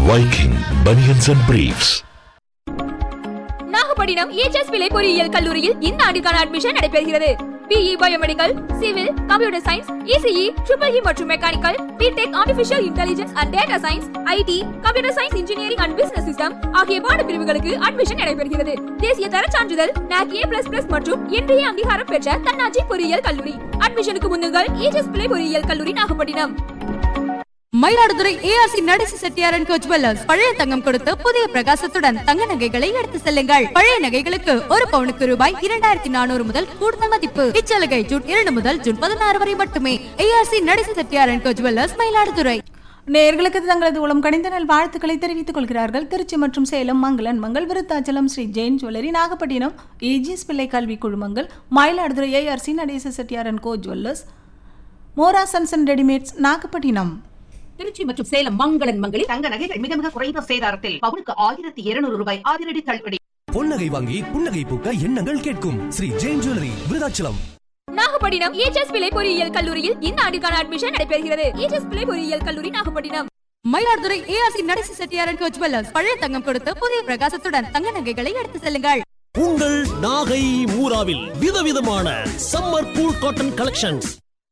Viking Bunions and Briefs. Nagapattinam EGS Pillai பொறியியல் கல்லூரியில் இந்த ஆண்டிற்கான அட்மிஷன் நடைபெறுகிறது BE biomedical civil computer science ECE triple E மற்றும் mechanical BTech artificial intelligence and data science IT computer science engineering and business system ஆகிய பாடப்பிரிவுகளுக்கு admission நடைபெறுகிறது தேசிய தர சான்றிதழ் NAC A++ மற்றும் இன்றைய அங்கீகாரம் பெற்ற தன்னாட்சி பொறியியல் கல்லூரி அட்மிஷனுக்கு முன்னுங்கள் ஏஜஸ் பிள்ளை பொறியியல் கல்லூரி Nagapattinam Mayiladuthurai ARC Natesa Chettiar and co jewellers பழைய தங்கம் கொடுத்து புதிய பிரகாசத்துடன் தங்க நகைகளை எடுத்து செல்லுங்கள் பழைய நகைகளுக்கு ஒரு பவுனுக்கு ரூபாய் இரண்டாயிரத்தி நானூறு முதல் கூடுதல் மதிப்பு இச்சலுகை ஜூன் இரண்டு முதல் ஜூன் பதினாறு வரை மட்டுமே ARC Natesa Chettiar and co jewellers Mayiladuthurai நேர்களுக்கு தங்களது உளம் கணிந்த நல் வாழ்த்துக்களை தெரிவித்துக் கொள்கிறார்கள் திருச்சி மற்றும் சேலம் மங்களன் மங்கள் விருத்தாச்சலம் ஸ்ரீ ஜெயின் ஜுவல்லரி நாகப்பட்டினம் ஏஜிஎஸ் பிள்ளை கல்வி குழுமங்கள் Mayiladuthurai ARC Natesa Chettiar and co jewellers மோரா சன்சன் ரெடிமேட்ஸ் நாகப்பட்டினம் திருச்சி மற்றும் சேலம் மங்களன் மங்களில் தங்க நகைகள் மிக மிக குறைந்த சேதாரத்தில் பவுனுக்கு ஆயிரத்தி இருநூறு ரூபாய் அதிரடி தள்ளுபடி பொன்னகை வாங்கி புன்னகை பூக்க எண்ணங்கள் கேட்கும் ஸ்ரீ ஜெயின் ஜுவல்லரி விருதாச்சலம் நாகப்பட்டினம் ஏஜஸ் பிள்ளை பொறியியல் கல்லூரியில் இந்த ஆண்டிற்கான அட்மிஷன் நடைபெறுகிறது ஏஜஸ் பிள்ளை பொறியியல் கல்லூரி Nagapattinam Mayiladuthurai ARC Natesa Chettiar and co jewellers பழைய தங்கம் கொடுத்து புதிய பிரகாசத்துடன் தங்க நகைகளை எடுத்து செல்லுங்கள் உங்கள் நாகை மூராவில் விதவிதமான சம்மர் கூல் காட்டன் கலெக்ஷன்ஸ்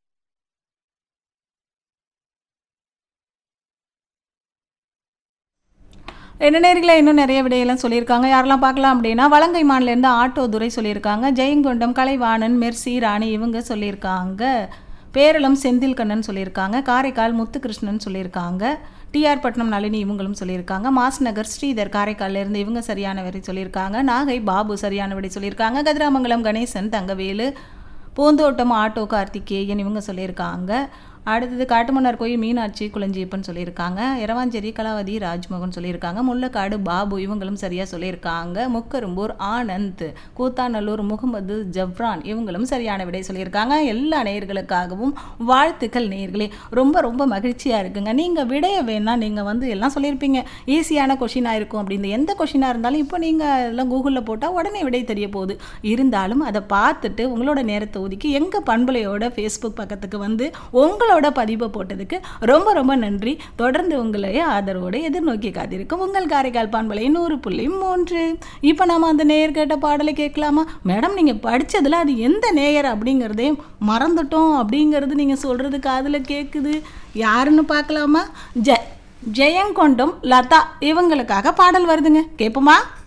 என்ன நேரில் இன்னும் நிறைய விடையெல்லாம் சொல்லியிருக்காங்க யாரெல்லாம் பார்க்கலாம் அப்படின்னா வலங்கை மாநிலேருந்து ஆட்டோ துரை சொல்லியிருக்காங்க ஜெயங்கொண்டம் கலைவாணன் மெர்சி ராணி இவங்க சொல்லியிருக்காங்க பேரளம் செந்தில் கண்ணன் சொல்லியிருக்காங்க காரைக்கால் முத்துகிருஷ்ணன் சொல்லியிருக்காங்க டிஆர் பட்னம் நளினி இவங்களும் சொல்லியிருக்காங்க மாஸ்நகர் ஸ்ரீதர் காரைக்கால்ல இருந்து இவங்க சரியான விடை சொல்லியிருக்காங்க நாகை பாபு சரியான விடை சொல்லியிருக்காங்க கதிராமங்கலம் கணேசன் தங்கவேலு பூந்தோட்டம் ஆட்டோ கார்த்திகேயன் இவங்க சொல்லியிருக்காங்க அடுத்தது காட்டுமன்னார் கோயில் மீனாட்சி குளஞ்சியப்பன் சொல்லியிருக்காங்க இரவாஞ்சேரி கலாவதி ராஜ்மோகன் சொல்லியிருக்காங்க முள்ளக்காடு பாபு இவங்களும் சரியாக சொல்லியிருக்காங்க முக்கரும்பூர் ஆனந்த் கூத்தாநல்லூர் முகமது ஜப்ரான் இவங்களும் சரியான விடை சொல்லியிருக்காங்க எல்லா நேயர்களுக்காகவும் வாழ்த்துக்கள் நேயர்களே ரொம்ப ரொம்ப மகிழ்ச்சியாக இருக்குங்க நீங்கள் விடைய வேணால் நீங்கள் வந்து எல்லாம் சொல்லியிருப்பீங்க ஈஸியான கொஷினாக இருக்கும் அப்படின்னு எந்த கொஷினாக இருந்தாலும் இப்போ நீங்கள் எல்லாம் கூகுளில் போட்டால் உடனே விடை தெரிய போகுது இருந்தாலும் அதை பார்த்துட்டு உங்களோட நேரத்தை ஒதுக்கி எங்கள் பண்பலையோட ஃபேஸ்புக் பக்கத்துக்கு வந்து உங்களோட பதிவை போட்டதுக்கு ரொம்ப ரொம்ப நன்றி தொடர்ந்து உங்களையே ஆதரவோடு எதிர்நோக்கி காத்திருக்கும் உங்கள் காரைக்கால் பண்பலை நூறு புள்ளி மூன்று இப்போ நாம அந்த நேயர் கேட்ட பாடலை கேட்கலாமா மேடம் நீங்கள் படித்ததில் அது எந்த நேயர் அப்படிங்கிறதே மறந்துட்டோம் அப்படிங்கிறது நீங்கள் சொல்கிறது காதில் கேட்குது யாருன்னு பார்க்கலாமா ஜெ ஜெயங்கொண்டம் லதா இவங்களுக்காக பாடல் வருதுங்க கேட்போமா